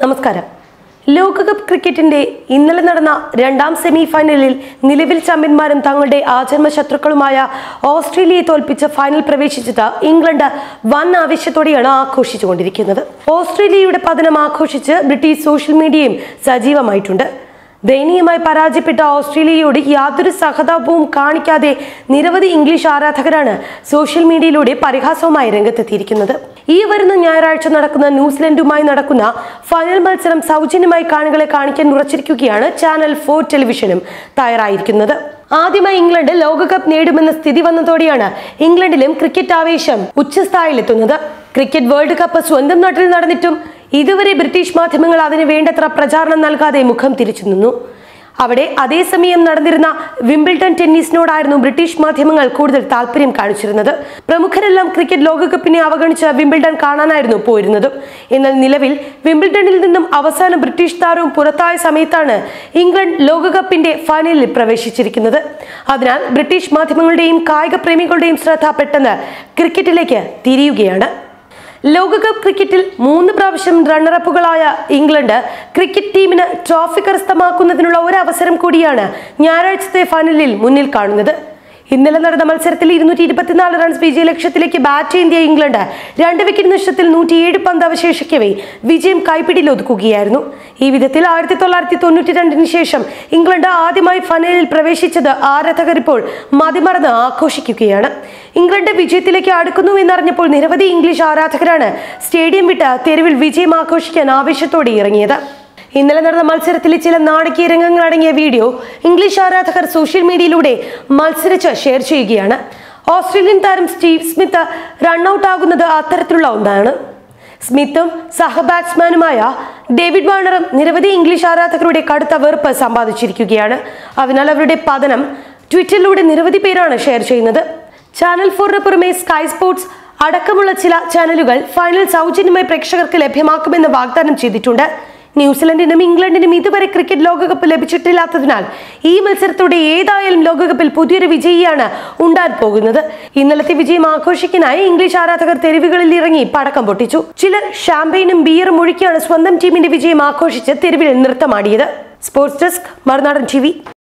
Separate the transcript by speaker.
Speaker 1: നമസ്കാരം ലോകകപ്പ് ക്രിക്കറ്റിന്റെ ഇന്നലെ നടന്ന രണ്ടാം സെമി ഫൈനലിൽ നിലവിൽ ചാമ്പ്യന്മാരും തങ്ങളുടെ ആജന്മ ശത്രുക്കളുമായ ഓസ്ട്രേലിയയെ തോൽപ്പിച്ച് ഫൈനൽ പ്രവേശിച്ചത് ഇംഗ്ലണ്ട് വൻ ആവേശത്തോടെയാണ് ആഘോഷിച്ചുകൊണ്ടിരിക്കുന്നത് ഓസ്ട്രേലിയയുടെ പതനം ആഘോഷിച്ച് ബ്രിട്ടീഷ് സോഷ്യൽ മീഡിയയും സജീവമായിട്ടുണ്ട് ദയനീയമായി പരാജയപ്പെട്ട ഓസ്ട്രേലിയയോട് യാതൊരു സഹതാപവും കാണിക്കാതെ നിരവധി ഇംഗ്ലീഷ് ആരാധകരാണ് സോഷ്യൽ മീഡിയയിലൂടെ പരിഹാസവുമായി രംഗത്തെത്തിയിരിക്കുന്നത് ഈ വരുന്ന ഞായറാഴ്ച നടക്കുന്ന ന്യൂസിലൻഡുമായി നടക്കുന്ന ഫൈനൽ മത്സരം സൗജന്യമായി കാണികളെ കാണിക്കാൻ ഉറച്ചിരിക്കുകയാണ് ചാനൽ ഫോർ ടെലിവിഷനും തയ്യാറായിരിക്കുന്നത് ആദ്യമായി ഇംഗ്ലണ്ട് ലോകകപ്പ് നേടുമെന്ന സ്ഥിതി വന്നതോടെയാണ് ഇംഗ്ലണ്ടിലും ക്രിക്കറ്റ് ആവേശം ഉച്ചസ്ഥായിലെത്തുന്നത് ക്രിക്കറ്റ് വേൾഡ് കപ്പ് സ്വന്തം നാട്ടിൽ നടന്നിട്ടും ഇതുവരെ ബ്രിട്ടീഷ് മാധ്യമങ്ങൾ അതിന് വേണ്ടത്ര പ്രചാരണം നൽകാതെ മുഖം തിരിച്ചു നിന്നു അവിടെ അതേസമയം നടന്നിരുന്ന വിംബിൾട്ടൺ ടെന്നീസിനോടായിരുന്നു ബ്രിട്ടീഷ് മാധ്യമങ്ങൾ കൂടുതൽ താല്പര്യം കാണിച്ചിരുന്നത് പ്രമുഖരെല്ലാം ക്രിക്കറ്റ് ലോകകപ്പിനെ അവഗണിച്ച് വിംബിൾട്ടൺ കാണാനായിരുന്നു പോയിരുന്നത് എന്നാൽ നിലവിൽ വിംബിൾട്ടണിൽ നിന്നും അവസാന ബ്രിട്ടീഷ് താരവും പുറത്തായ സമയത്താണ് ഇംഗ്ലണ്ട് ലോകകപ്പിന്റെ ഫൈനലിൽ പ്രവേശിച്ചിരിക്കുന്നത് അതിനാൽ ബ്രിട്ടീഷ് മാധ്യമങ്ങളുടെയും കായിക പ്രേമികളുടെയും ശ്രദ്ധ പെട്ടെന്ന് ക്രിക്കറ്റിലേക്ക് തിരിയുകയാണ് ലോകകപ്പ് ക്രിക്കറ്റിൽ മൂന്ന് പ്രാവശ്യം റണ്ണറപ്പുകളായ ഇംഗ്ലണ്ട് ക്രിക്കറ്റ് ടീമിന് ട്രോഫി കരസ്ഥമാക്കുന്നതിനുള്ള ഒരു അവസരം കൂടിയാണ് ഞായറാഴ്ചത്തെ ഫൈനലിൽ മുന്നിൽ കാണുന്നത് ഇന്നലെ നടന്ന മത്സരത്തിൽ ഇരുന്നൂറ്റി ഇരുപത്തിനാല് റൺസ് വിജയ ലക്ഷ്യത്തിലേക്ക് ബാറ്റ് ചെയ്തിയ ഇംഗ്ലണ്ട് രണ്ട് വിക്കറ്റ് നഷ്ടത്തിൽ നൂറ്റിയേഴ് പന്ത് അവശേഷിക്കവേ വിജയം കൈപ്പിടിയിൽ ഒതുക്കുകയായിരുന്നു ഈ വിധത്തിൽ ആയിരത്തി തൊള്ളായിരത്തി തൊണ്ണൂറ്റി രണ്ടിന് ശേഷം ഇംഗ്ലണ്ട് ആദ്യമായി ഫൈനലിൽ പ്രവേശിച്ചത് ആരാധകർ ഇപ്പോൾ മതിമറന്ന് ആഘോഷിക്കുകയാണ് ഇംഗ്ലണ്ട് വിജയത്തിലേക്ക് അടുക്കുന്നു എന്നറിഞ്ഞപ്പോൾ നിരവധി ഇംഗ്ലീഷ് ആരാധകരാണ് സ്റ്റേഡിയം വിട്ട് തെരുവിൽ വിജയം ആഘോഷിക്കാൻ ആവേശത്തോടെ ഇറങ്ങിയത് ഇന്നലെ നടന്ന മത്സരത്തിലെ ചില നാടകീയ രംഗങ്ങൾ അടങ്ങിയ വീഡിയോ ഇംഗ്ലീഷ് ആരാധകർ സോഷ്യൽ മീഡിയയിലൂടെ മത്സരിച്ച് ഷെയർ ചെയ്യുകയാണ് ഓസ്ട്രേലിയൻ താരം സ്റ്റീവ് സ്മിത്ത് റണ്ണൌട്ട് ആകുന്നത് അത്തരത്തിലുള്ള ഒന്നാണ് സ്മിത്തും സഹ ബാറ്റ്സ്മാനുമായ ഡേവിഡ് വാർണറും നിരവധി ഇംഗ്ലീഷ് ആരാധകരുടെ കടുത്ത വെറുപ്പ് സമ്പാദിച്ചിരിക്കുകയാണ് അതിനാൽ അവരുടെ പതനം ട്വിറ്ററിലൂടെ നിരവധി പേരാണ് ഷെയർ ചെയ്യുന്നത് ചാനൽ ഫോറിന് പുറമെ സ്കൈ സ്പോർട്സ് അടക്കമുള്ള ചില ചാനലുകൾ ഫൈനൽ സൗജന്യമായി പ്രേക്ഷകർക്ക് ലഭ്യമാക്കുമെന്ന് വാഗ്ദാനം ചെയ്തിട്ടുണ്ട് ന്യൂസിലൻഡിനും ഇംഗ്ലണ്ടിനും ഇതുവരെ ക്രിക്കറ്റ് ലോകകപ്പ് ലഭിച്ചിട്ടില്ലാത്തതിനാൽ ഈ മത്സരത്തോടെ ഏതായാലും ലോകകപ്പിൽ പുതിയൊരു വിജയിയാണ് ഉണ്ടാൻ പോകുന്നത് ഇന്നലത്തെ വിജയം ആഘോഷിക്കാനായി ഇംഗ്ലീഷ് ആരാധകർ തെരുവുകളിൽ ഇറങ്ങി പടക്കം പൊട്ടിച്ചു ചിലർ ഷാമ്പയിനും ബിയറും ഒഴുക്കിയാണ് സ്വന്തം ടീമിന്റെ വിജയം ആഘോഷിച്ച് തെരുവിൽ നൃത്തമാടിയത് സ്പോർട്സ് ഡെസ്ക് മറുനാടൻ ടി